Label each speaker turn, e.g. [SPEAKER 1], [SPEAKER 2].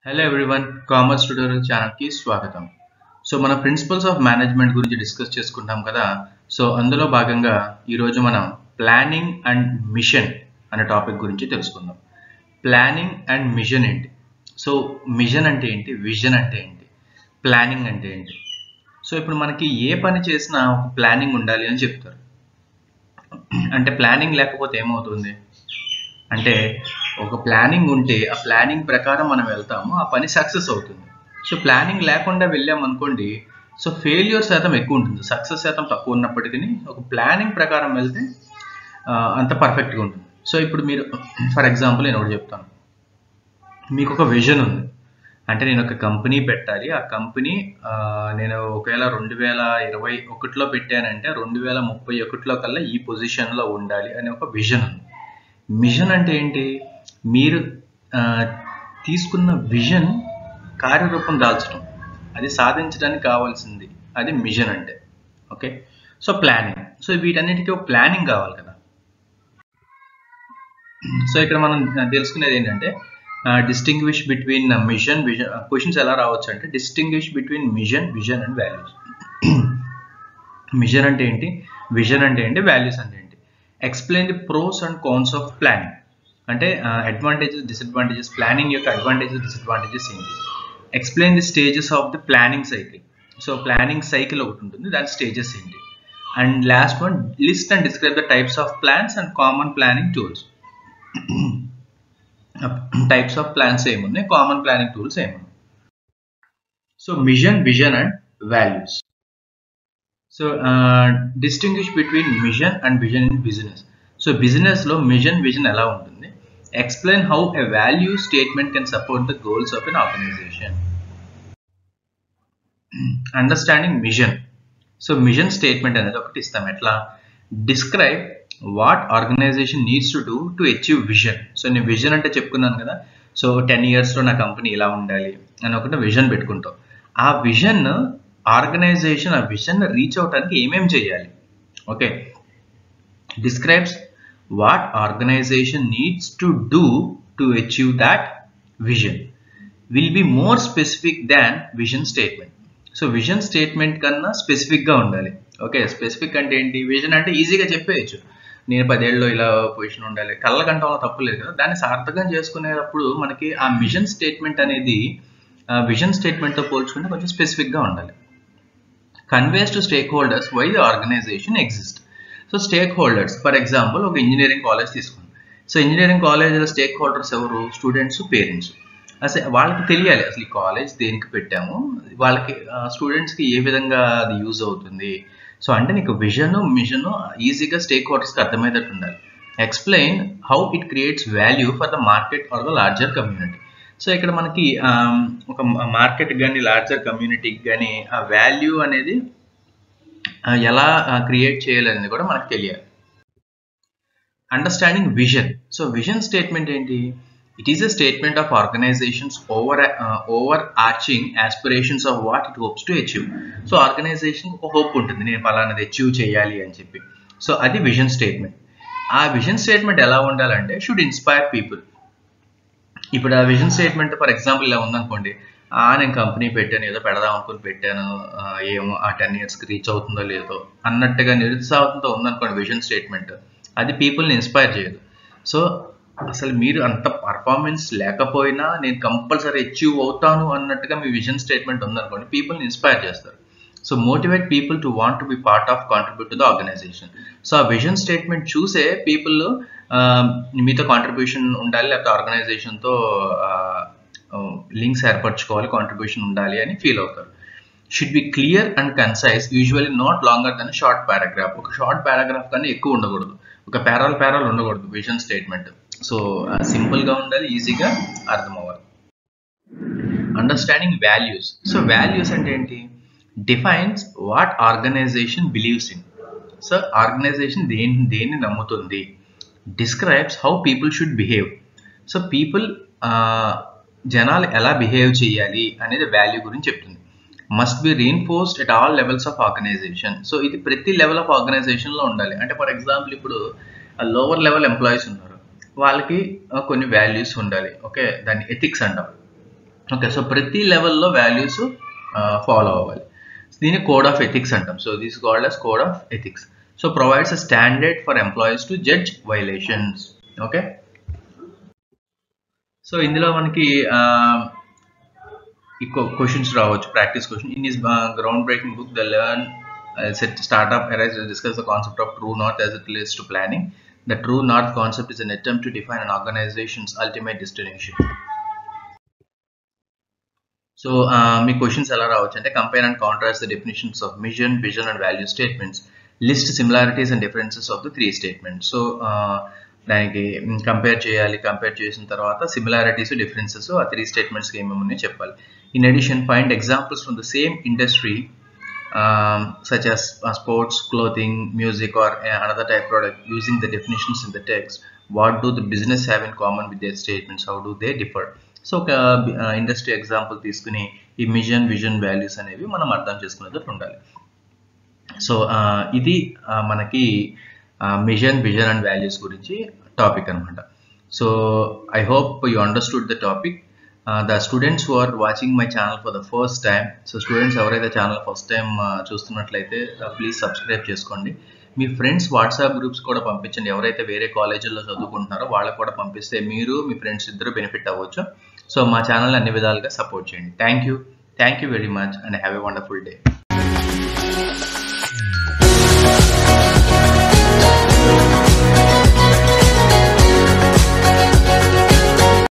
[SPEAKER 1] Hello everyone commerce tutorial ఛానల్కి స్వాగతం so మన ప్రిన్సిపల్స్ ఆఫ్ మేనేజ్మెంట్ గురించి డిస్కస్ చేసుకుంటాం కదా సో అందులో భాగంగా ఈరోజు మనం ప్లానింగ్ అండ్ మిషన్ అనే టాపిక్ గురించి తెలుసుకుందాం ప్లానింగ్ అండ్ మిషన్ ఏంటి సో మిషన్ అంటే ఏంటి విజన్ అంటే ఏంటి ప్లానింగ్ అంటే ఏంటి సో ఇప్పుడు మనకి ఏ పని చేసినా ఒక ప్లానింగ్ ఉండాలి అని చెప్తారు అంటే ప్లానింగ్ లేకపోతే ఏమవుతుంది అంటే ఒక ప్లానింగ్ ఉంటే ఆ ప్లానింగ్ ప్రకారం మనం వెళ్తాము ఆ పని సక్సెస్ అవుతుంది సో ప్లానింగ్ లేకుండా వెళ్ళాం అనుకోండి సో ఫెయిల్యూర్ శాతం ఎక్కువ ఉంటుంది సక్సెస్ శాతం తక్కువ ఉన్నప్పటికీ ఒక ప్లానింగ్ ప్రకారం వెళ్తే ఆ, అంత పర్ఫెక్ట్గా ఉంటుంది సో ఇప్పుడు మీరు ఫర్ ఎగ్జాంపుల్ నేను ఒకటి చెప్తాను మీకు ఒక విజన్ ఉంది అంటే నేను ఒక కంపెనీ పెట్టాలి ఆ కంపెనీ ఆ, నేను ఒకవేళ రెండు వేల ఇరవై ఒకటిలో పెట్టానంటే రెండు వేల ముప్పై ఒకటిలో కల్లా ఈ పొజిషన్లో ఉండాలి అనే ఒక విజన్ ఉంది మిషన్ అంటే ఏంటి మీరు ఆ, తీసుకున్న విజన్ కార్యరూపం దాల్చడం అది సాధించడానికి కావాల్సింది అది మిషన్ అంటే ఓకే సో ప్లానింగ్ సో వీటన్నిటికీ ఒక ప్లానింగ్ కావాలి కదా సో ఇక్కడ మనం తెలుసుకునేది ఏంటంటే distinguish between mission vision questions ఎలా రావచ్చు అంటే distinguish between mission vision and values mission అంటే ఏంటి విజన్ అంటే ఏంటి వాల్యూస్ అంటే ఏంటి explain the pros and cons of planning అంటే అడ్వాంటేజెస్ డిసడ్వాంటేజెస్ ప్లానింగ్ యొక్క అడ్వాంటేజెస్ డిసడ్వాంటేజెస్ ఏంటి explain the stages of the planning cycle so planning cycle ఒకటి ఉంటుంది దాని స్టేజెస్ ఏంటి and last one list and describe the types of plans and common planning tools types of plans ఏమున్నాయి common planning tools ఏమున్నాయి so mission vision and values so distinguish between mission and vision in business so business లో mission vision ఎలా ఉంటుంది explain how a value statement can support the goals of an organization understanding mission so mission statement అనేది ఒకటి ఇస్తాం ఎట్లా describe what organization needs to do to achieve vision so నేను vision అంటే చెప్పుకున్నాను కదా సో టెన్ ఇయర్స్లో నా కంపెనీ ఇలా ఉండాలి అని ఒకటి విజన్ పెట్టుకుంటాం ఆ విజన్ ఆర్గనైజేషన్ ఆ విజన్ రీచ్ అవడానికి ఏమేం చేయాలి okay describes what organization needs to do to achieve that vision will be more specific than vision statement so vision statement కన్నా స్పెసిఫిక్గా ఉండాలి ఓకే స్పెసిఫిక్ అంటే ఏంటి విజన్ అంటే ఈజీగా చెప్పేయచ్చు నేను పదేళ్ళలో ఇలా పొజిషన్ ఉండాలి కళ్ళ కంటంలో తప్పు లేదు కదా దాన్ని సార్థకం చేసుకునేటప్పుడు మనకి ఆ మిషన్ స్టేట్మెంట్ అనేది విజన్ స్టేట్మెంట్తో పోల్చుకుంటే కొంచెం స్పెసిఫిక్గా ఉండాలి conveys to stakeholders why the organization exist so stakeholders for example ఒక ఇంజనీరింగ్ కాలేజ్ తీసుకోండి సో ఇంజనీరింగ్ కాలేజ్లో స్టేక్ హోల్డర్స్ ఎవరు స్టూడెంట్స్ పేరెంట్స్ అసలు వాళ్ళకి తెలియాలి అసలు ఈ కాలేజ్ దేనికి పెట్టాము వాళ్ళకి స్టూడెంట్స్కి ఏ విధంగా అది యూజ్ అవుతుంది సో అంటే నీకు విజన్ మిషన్ ఈజీగా స్టేక్ హోల్డర్స్కి అర్థమయ్యేటట్టు ఉండాలి explain how it creates value for the market or the larger community so ఇక్కడ మనకి ఒక మార్కెట్ కానీ లార్జర్ కమ్యూనిటీకి కానీ ఆ వాల్యూ అనేది ఎలా క్రియేట్ చేయాలనేది కూడా మనకు తెలియాలి understanding vision so vision statement ఏంటి it is a statement of organization's over overarching aspirations of what it hopes to achieve so organization ఒక హోప్ ఉంటుంది నేను పలానాది అచీవ్ చేయాలి అని చెప్పి సో అది విజన్ స్టేట్మెంట్ ఆ విజన్ స్టేట్మెంట్ ఎలా ఉండాలంటే షుడ్ ఇన్స్పైర్ పీపుల్ ఇప్పుడు ఆ విజన్ స్టేట్మెంట్ ఫర్ ఎగ్జాంపుల్ ఇలా ఉందనుకోండి ఆ నేను కంపెనీ పెట్టాను ఏదో పెడదాం అనుకుని పెట్టాను ఏమో ఆ టెన్ ఇయర్స్కి రీచ్ అవుతుందో లేదో అన్నట్టుగా నిరుత్సాహంతో ఉందనుకోండి విజన్ స్టేట్మెంట్ అది పీపుల్ని ఇన్స్పైర్ చేయదు సో అసలు మీరు అంత పర్ఫార్మెన్స్ లేకపోయినా నేను కంపల్సరీ అచీవ్ అవుతాను అన్నట్టుగా మీ విజన్ స్టేట్మెంట్ ఉందనుకోండి పీపుల్ని ఇన్స్పైర్ చేస్తారు so motivate people to want to be part of contribute to the organization so ఆ విజన్ స్టేట్మెంట్ చూసే పీపుల్ మీతో కాంట్రిబ్యూషన్ ఉండాలి లేకపోతే ఆర్గనైజేషన్తో లింక్స్ ఏర్పరచుకోవాలి కాంట్రిబ్యూషన్ ఉండాలి అని ఫీల్ అవుతారు should be clear and concise usually not longer than short paragraph ఒక short paragraph కన్నా ఎక్కువ ఉండకూడదు ఒక పేరాల్ పేరాల్ ఉండకూడదు విజన్ స్టేట్మెంట్ సో సింపుల్గా ఉండాలి ఈజీగా అర్థం అవ్వాలి అండర్స్టాండింగ్ వాల్యూస్ సో వాల్యూస్ అంటే ఏంటి defines what organization believes in so organization దేని దేన్ని నమ్ముతుంది describes how people should behave so people జనాలు ఎలా బిహేవ్ చేయాలి అనేది వాల్యూ గురించి చెప్తుంది must be reinforced at all levels of organization so ఇది ప్రతి లెవెల్ ఆఫ్ ఆర్గనైజేషన్లో ఉండాలి అంటే ఫర్ ఎగ్జాంపుల్ ఇప్పుడు లోవర్ లెవెల్ ఎంప్లాయీస్ ఉన్నారు వాళ్ళకి కొన్ని వాల్యూస్ ఉండాలి ఓకే దాన్ని ఎథిక్స్ అంటాం ఓకే సో ప్రతి లెవెల్లో వాల్యూస్ ఫాలో అవ్వాలి దీన్ని కోడ్ ఆఫ్ ఎథిక్స్ అంటాం so this called as code of ethics so provides a standard for employees to judge violations okay so ఇందులో మనకి ఈ క్వశ్చన్స్ రావచ్చు practice question in his groundbreaking book the lean set startup arise discuss the concept of true north as it relates to planning the true north concept is an attempt to define an organization's ultimate destination so మీ questions ఎలా రావచ్చు అంటే compare and contrast the definitions of mission vision and value statements list similarities and differences of the three statements so దానికి compare చేయాలి compare చేసిన తర్వాత similarities differences ఆ three స్టేట్మెంట్స్కి ఏమేమి చెప్పాలి in addition find examples from the same industry such as uh, sports, clothing, music, or uh, another type product using the definitions in the text. What do the business have in common with their statements? How do they differ? So ఒక industry example తీసుకుని ఈ machine vision values అనేవి మనం అర్థం చేసుకునేటట్టు ఉండాలి సో ఇది మనకి మిషన్ విజన్ అండ్ వాల్యూస్ గురించి టాపిక్ అనమాట so I hope you understood the topic the students who are watching my channel for the first time so students ఎవరైతే ఛానల్ ఫస్ట్ టైం చూస్తున్నట్లయితే ప్లీజ్ సబ్స్క్రైబ్ చేసుకోండి మీ ఫ్రెండ్స్ వాట్సాప్ గ్రూప్స్ కూడా పంపించండి ఎవరైతే వేరే కాలేజీల్లో చదువుకుంటున్నారో వాళ్ళకు కూడా పంపిస్తే మీరు మీ ఫ్రెండ్స్ ఇద్దరు బెనిఫిట్ అవ్వచ్చు సో మా ఛానల్ అన్ని విధాలుగా సపోర్ట్ చేయండి thank you thank you very much and have a wonderful day